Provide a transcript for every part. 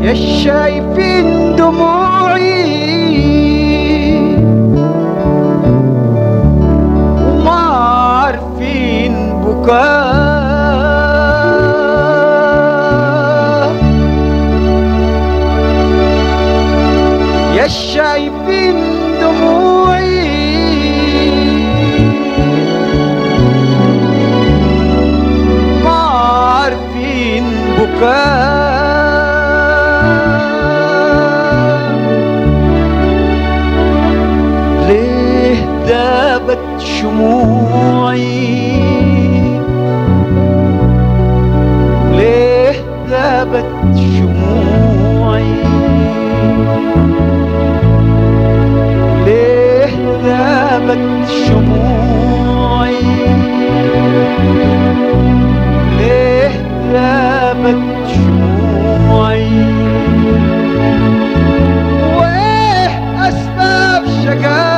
يا شايفين دموعي وما عارفين بكاء يا شايفين دموعي ما عارفين بكاء ليه ذابت شموعي ليه ذابت شموعي ليه ذابت شموعي ليه ذابت شموعي وايه اسباب شقاء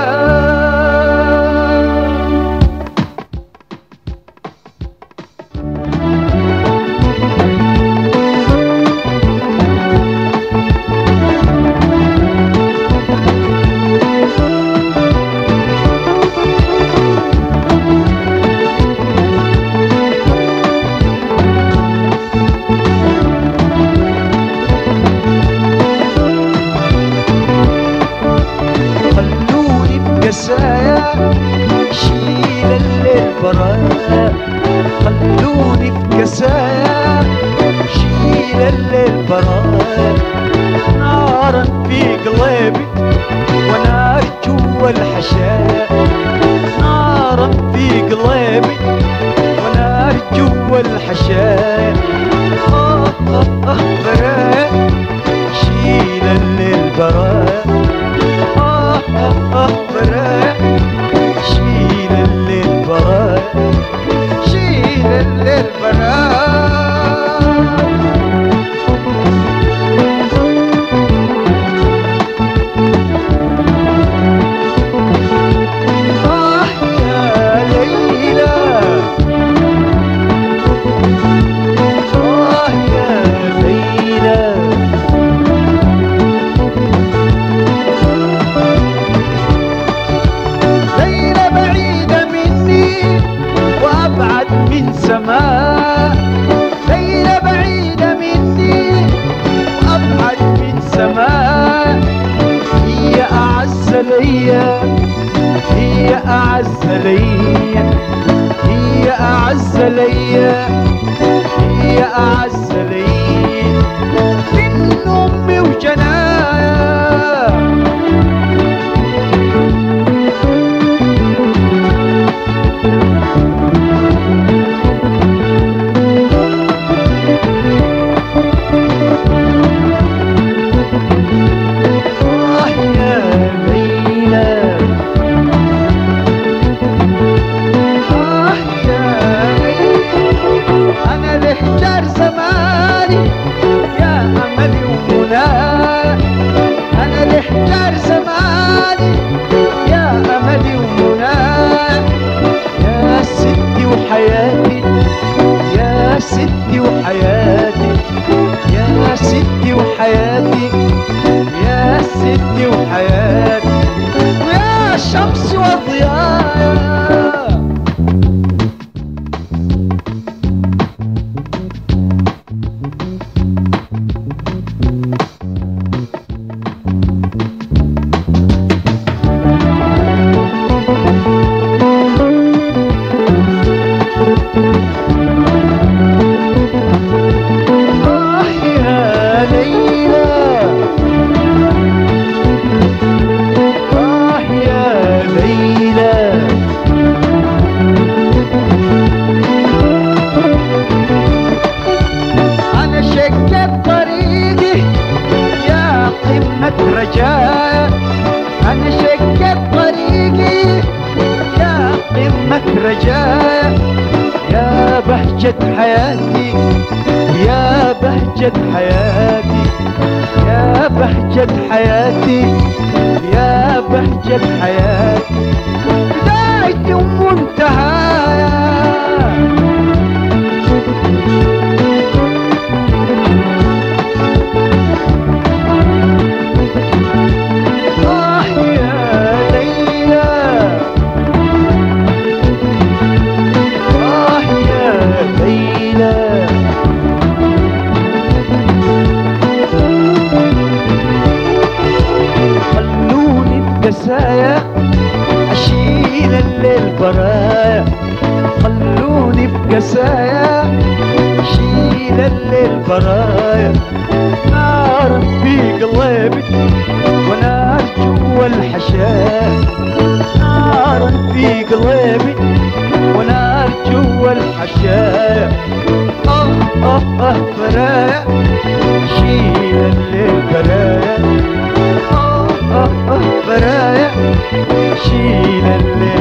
خلوني بكسايا شيل الليل برايا خلوني بكسايا شيل الليل برايا نارا في قلبي ونار جوا الحشايا نارا في قلبي ونار جوا الحشايا آه آه آه برايا شيل الليل برايا آه آه آه براء شيل الليل براء شيل الليل براء آه يا ليلى آه يا ليلى ليلة بعيدة مني وأبعد من سماء ليلة بعيدة مني وأبعد من سماء هي أعز ليا هي أعز ليا هي أعز ليا هي أعز ليا من أمي وجنايا آه يا ليلى آه يا ليلى أنا لحجار زماني يا أملي ومناي أنا لحجار زماني يا أملي ومناي يا ستي وحياتي يا ستي وحياتي يا ستي وحياتي يا ستي وحياتي ويا شمس وضياء آه يا ليلى آه يا ليلى أنا شقت طريقي يا قمة رجاء أنا شقت طريقي يا قمة رجاء يا بهجة حياتي يا بهجة حياتي يا بهجة حياتي يا بهجة حياتي بدايتي ومنتهايا شيل الليل برايا نار في قلبي ونار جوا الحشايا نار في قلبي ونار جوا الحشايا اه اه اه برايا شيل الليل برايا اه اه اه برايا شيل الليل